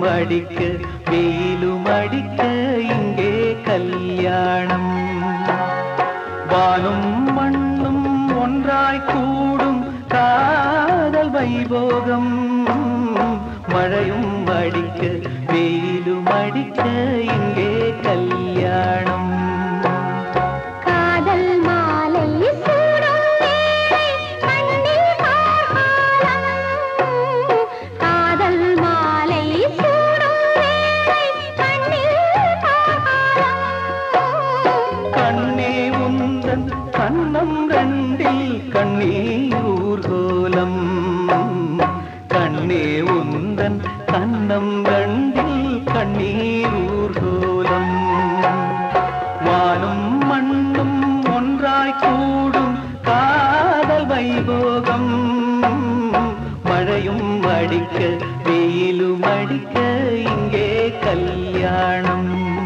அடிக்க வெயிலும் அடிக்க இங்கே கல்யாணம் வானும் மண்ணும் ஒன்றாய் கூடும் காதல் வைபோகம் மழையும் அடிக்க வெயிலும் அடிக்க இங்கே கல்யாணம் காதல் மாலை சூடும் வேளை கண்ணில் கார்காலம் காதல் மாலை சூடும் வேளை கண்ணில் கார்காலம் கண்ணே உந்தன் கண்ணம் ரெண்டில் கண்ணீர் ஊர்கோலம் கண்ணே உந்தன் கண்ணம் ரெண்டில் கண்ணீர் ஊர்கோலம் வானும் மண்ணும் ஒன்றாய் கூடும் காதல் வைபோகம் மழையும் அடிக்க வெயிலும் அடிக்க இங்கே கல்யாணம்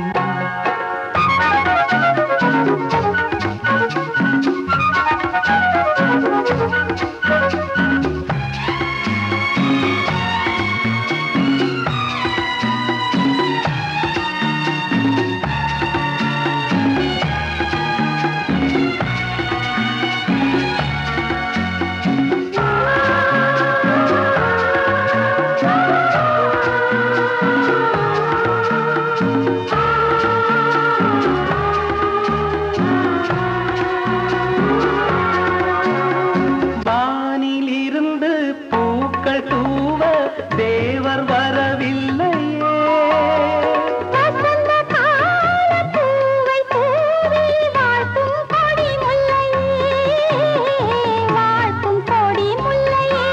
வானிலிருந்து பூக்கள் தூவ தேவர் வரவில்லையே வசந்த கால பூவை பூவி வாழ்த்தும் கொடி முல்லையே வாழ்த்தும் கொடி முல்லையே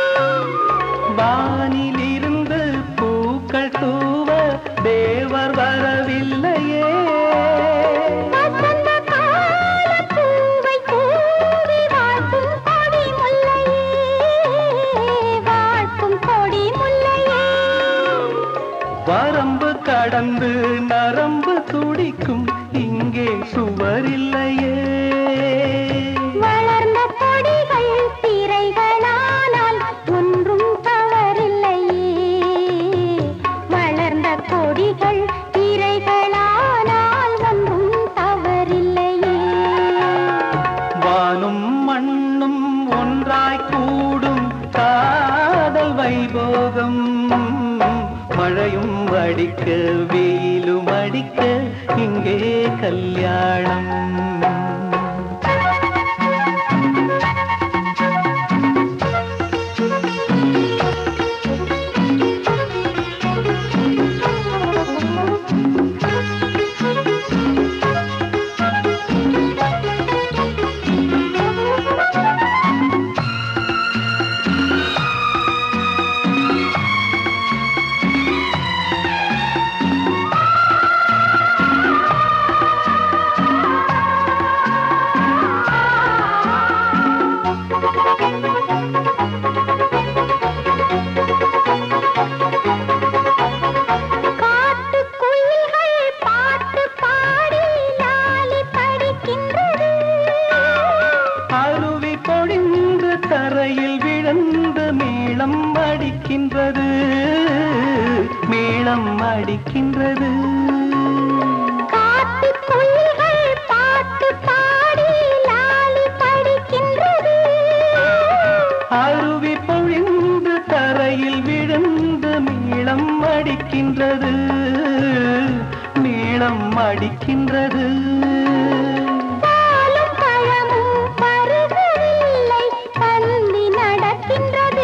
வானிலிருந்து பூக்கள் தூவ தேவர் வரவில்லையே வசந்த கால பூவை பூவி வாழ்த்தும் கொடி முல்லையே வாழ்த்தும் கொடி முல்லையே வரம்பு கடந்து நரம்பு துடிக்கும் இங்கே சுவரில்லையே வளர்ந்த கொடிகள் திரைகளானால் ஒன்றும் தவறில்லையே வளர்ந்த கொடிகள் திரைகளானால் ஒன்றும் தவறில்லையே வானும் மண்ணும் ஒன்றாய் கூடும் காதல் வைபோகம் மழையும் அடிக்க வெயிலும் அடிக்க இங்கே கல்யாணம் காட்டுக்குயில்கள் பாட்டு பாடி லாலி படிக்கின்றது அருவி பொழிந்து தரையில் விழுந்து மேளம் அடிக்கின்றது மேளம் அடிக்கின்றது காட்டுக்குயில்கள் பாட்டு பாடி லாலி படிக்கின்றது அருவி பொழிந்து தரையில் விழுந்து மேளம் அடிக்கின்றது மேளம் அடிக்கின்றது பாலும் பழமும் பருகவில்லை பந்தி நடக்கின்றது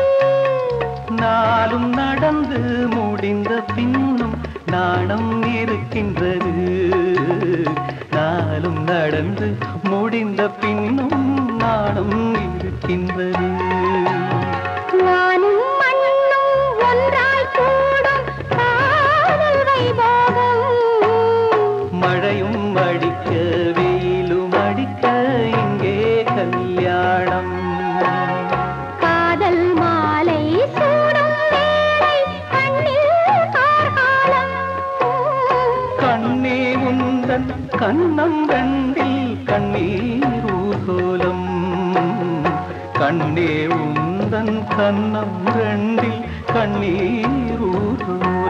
நாளும் நடந்து முடிந்த பின்னும் நாணம் இருக்கின்றது நாளும் நடந்து முடிந்த பின்னும் நாணம் இருக்கின்றது நானும் மண்ணும் ஒன்றாய் கூடும் காதல் வைபோகம் மழையும் அடிக்க வெயிலும் அடிக்க இங்கே கல்யாணம் காதல் மாலை சூடும் வேளை கண்ணில் கார்காலம் கண்ணே உந்தன் கண்ணம் கண்டில் கண்ணீர் ஊர்கோலம் கண்ணே உந்தன் கண்ணம் ரெண்டில் கண்ணீரூறும்